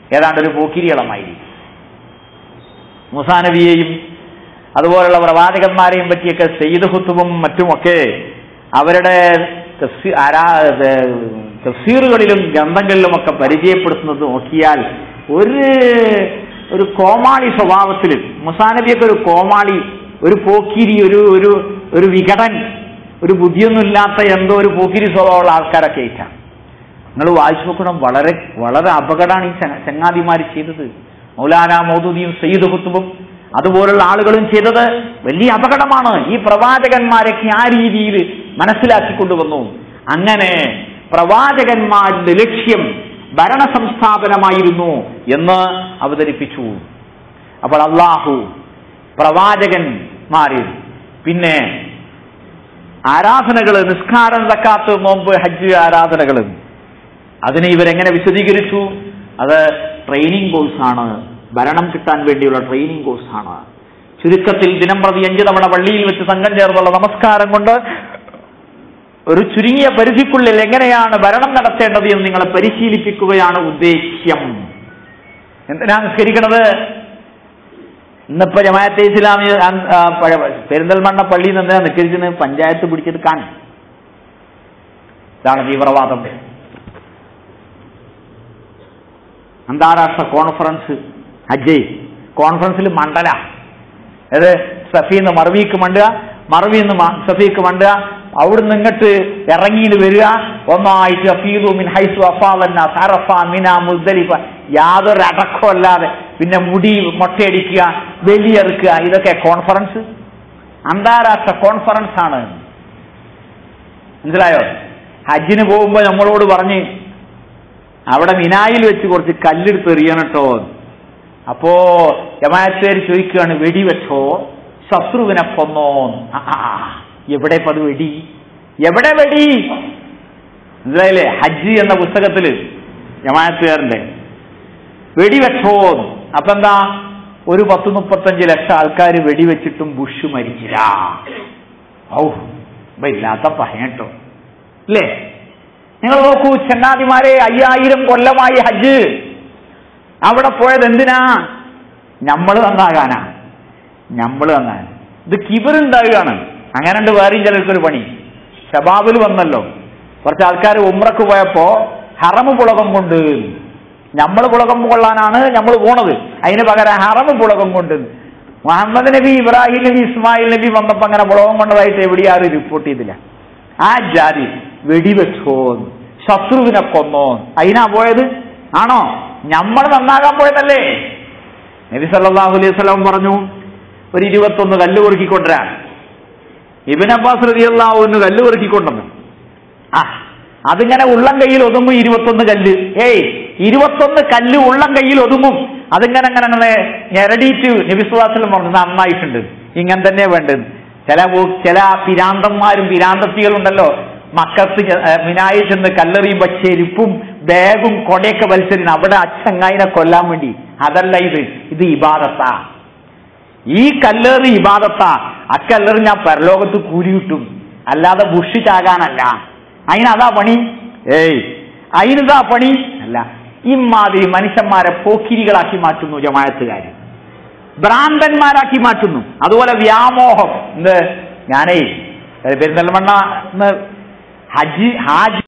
ഏതാണ്ട് ഒരു പോക്കിരികളമായിരിക്കും മുസാനബിയെയും അതുപോലുള്ള പ്രവാചകന്മാരെയും പറ്റിയൊക്കെ സെയ്ദ് ഹുത്തുബും മറ്റുമൊക്കെ അവരുടെ തഫ്സീ- ആരാ- ഏർ തഫ്സീറുകളിലും ഗ്രന്ഥങ്ങളിലുമൊക്കെ പരിചയപ്പെടുത്തുന്നത് നോക്കിയാൽ ഒരു ഒരു കോമാളി സ്വഭാവത്തിൽ മുസാനബിയൊക്കെ ഒരു കോമാളി ഒരു പോക്കിരി ഒരു ഒരു ഒരു വികടൻ ഒരു ബുദ്ധിയൊന്നുമില്ലാത്ത എന്തോ ഒരു പോക്കിരി സ്വഭാവമുള്ള ആൾക്കാരൊക്കെ ആയിട്ടാണ് നിങ്ങൾ വായിച്ചു നോക്കണം വളരെ വളരെ അപകടമാണ് ഈ ചങ്ങ- ചങ്ങാതിമാർ ചെയ്തത് മൗലാന മൗദൂദിയും സയ്യിദ് കുത്തുബും അതുപോലുള്ള ആളുകളും ചെയ്തത് വലിയ അപകടമാണ് ഈ പ്രവാചകന്മാരൊക്കെ ആ രീതിയിൽ മനസ്സിലാക്കി കൊണ്ടുവന്നു അങ്ങനെ പ്രവാചകന്മാരുടെ ലക്ഷ്യം ഭരണ സംസ്ഥാപനമായിരുന്നു എന്ന് അവതരിപ്പിച്ചു അപ്പോൾ അള്ളാഹു പ്രവാചകന്മാരിൽ പിന്നെ ആരാധനകൾ നിസ്കാരം തക്കാത്ത് നോമ്പ് ഹജ്ജ് ആരാധനകൾ അതിനെ ഇവരെങ്ങനെ വിശദീകരിച്ചു അത് ട്രെയിനിങ് കോഴ്സാണ് ഭരണം കിട്ടാൻ വേണ്ടിയുള്ള ട്രെയിനിങ് കോഴ്സാണ് ചുരുക്കത്തിൽ ദിനം പ്രതി അഞ്ച് തവണ പള്ളിയിൽ വെച്ച് സംഘം ചേർന്നുള്ള നമസ്കാരം കൊണ്ട് ഒരു ചുരുങ്ങിയ പരിധിക്കുള്ളിൽ എങ്ങനെയാണ് ഭരണം നടത്തേണ്ടത് എന്ന് നിങ്ങളെ പരിശീലിപ്പിക്കുകയാണ് ഉദ്ദേശ്യം എന്തിനാ നിസ്കരിക്കണത് ഇന്നിപ്പോ ജമാഅത്തെ ഇസ്ലാമി അൻ- ആ, പഴ- പെരിന്തൽമണ്ണ പള്ളിയിൽ നിന്ന് നിസ്കരിച്ചിന് പഞ്ചായത്ത് പിടിച്ചെടുക്കാൻ ഇതാണ് തീവ്രവാദം അന്താരാഷ്ട്ര കോൺഫറൻസ് ഹജ്ജ് കോൺഫറൻസിൽ മണ്ഡല അത് സഫീന്ന് മറവിക്ക് മണ്ടുക മറവിന്ന് സഫീക്ക് മണ്ടുക അവിടുന്ന് ഇങ്ങോട്ട് ഇറങ്ങിയിട്ട് വരിക ഒന്നായിട്ട് അഫീദു മിൻ ഹൈസു അഫാലന്ന സറഫ മിന മുസ്ദലിഫ യാതൊരു അടക്കമല്ലാതെ പിന്നെ മുടി മൊട്ടയടിക്കുക വെലിയെറുക്കുക ഇതൊക്കെ കോൺഫറൻസ് അന്താരാഷ്ട്ര കോൺഫറൻസ് ആണ് മനസ്സിലായോ ഹജ്ജിന് പോകുമ്പോൾ നമ്മളോട് പറഞ്ഞ് അവിടെ മിനായിൽ വെച്ച് കുറച്ച് കല്ലെടുത്ത് എറിയണം കേട്ടോ അപ്പോ ജമാഅത്തേർ ചോദിക്കുകയാണ് വെടിവെച്ചോ ശത്രുവിനെ കൊന്നോ ആ, ആ, ആ. എവിടെ ഇപ്പൊ അത് വെടി എവിടെ വെടി മനസ്സിലായില്ലേ ഹജ്ജ് എന്ന പുസ്തകത്തില് ജമാഅത്തുകാരന്റെ വെടിവെച്ചോ അപ്പൊ എന്താ ഒരു പത്ത് മുപ്പത്തഞ്ച് ലക്ഷം ആൾക്കാർ വെടിവെച്ചിട്ടും ബുഷ് മരിച്ചില്ല ഔ ഇപ്പൊ ഇല്ലാത്ത പഹയട്ടോ അല്ലേ നിങ്ങൾ നോക്കൂ ചെന്നാതിമാരെ അയ്യായിരം കൊല്ലമായി ഹജ്ജ് അവിടെ പോയത് എന്തിനാ നമ്മൾ നന്നാകാനാ നമ്മൾ നന്നാകാൻ ഇത് കിബറുണ്ടാവുകയാണ് അങ്ങനെ ഉണ്ട് വേറെയും ചിലർക്കൊരു പണി ഷബാബിൽ വന്നല്ലോ കുറച്ച് ആൾക്കാർ ഉമ്രക്ക് പോയപ്പോ ഹറമ് പുളകം കൊണ്ട് നമ്മൾ പുളകം കൊള്ളാനാണ് നമ്മൾ പോണത് അതിന് പകരം ഹറമ് പുളകം കൊണ്ട് മുഹമ്മദ് നബി ഇബ്രാഹിം നബി ഇസ്മായിൽ നബി വന്നപ്പോ അങ്ങനെ പുളകം കൊണ്ടതായിട്ട് എവിടെ ആരും റിപ്പോർട്ട് ചെയ്തില്ല ആ ജാതി വെടിവെച്ചോ ശത്രുവിനെ കൊന്നോ അതിനാ പോയത് ആണോ നമ്മൾ നന്നാകാൻ പോയതല്ലേ നബി സല്ലല്ലാഹു അലൈഹി വസല്ലം പറഞ്ഞു ഒരു ഇരുപത്തൊന്ന് കല്ല് പെറുക്കിക്കൊണ്ടുവരാൻ ഇബിൻ അബ്ബാസ് റളിയല്ലാഹു അൻഹു കല്ല് പെറുക്കിക്കൊണ്ടുവന്നു ആ അതിങ്ങനെ ഉള്ളം കയ്യിൽ ഒതുങ്ങും ഇരുപത്തൊന്ന് കല്ല് ഏയ് ഇരുപത്തൊന്ന് കല്ല് ഉള്ളം കയ്യിൽ ഒതുങ്ങും അതിങ്ങനെ അങ്ങനെ അങ്ങനെ ഞെരടിയിട്ട് നബിസ്വാസിലും പറഞ്ഞു നന്നായിട്ടുണ്ട് ഇങ്ങനെ തന്നെ വേണ്ടത് ചില ഊ- ചില പിരാന്തന്മാരും പിരാന്തത്തികളുണ്ടല്ലോ മക്കത്ത് ചെ- ഏ, മിനായി ചെന്ന് കല്ലെറിയുമ്പോ ചെരുപ്പും ബാഗും കൊടയൊക്കെ വലിച്ചെറിഞ്ഞ് അവിടെ അച്ചങ്ങായിനെ കൊല്ലാൻ വേണ്ടി അതല്ല ഇത് ഇത് ഇബാദത്താ ഈ കല്ലേറി ഇബാദത്താ അക്കല്ലെറി ഞാൻ പരലോകത്ത് കൂലി കിട്ടും അല്ലാതെ ബുഷ് ചാകാനല്ല അതിനതാ പണി ഏയ് അതിനിതാ പണി അല്ല ഇമാതിരി മനുഷ്യന്മാരെ പോക്കിരികളാക്കി മാറ്റുന്നു ജമായത്തുകാർ ഭ്രാന്തന്മാരാക്കി മാറ്റുന്നു അതുപോലെ വ്യാമോഹം എന്ത് ഞാനേ പെരുന്തൽമണ്ണ ഹജ്ജ് ഹാജ്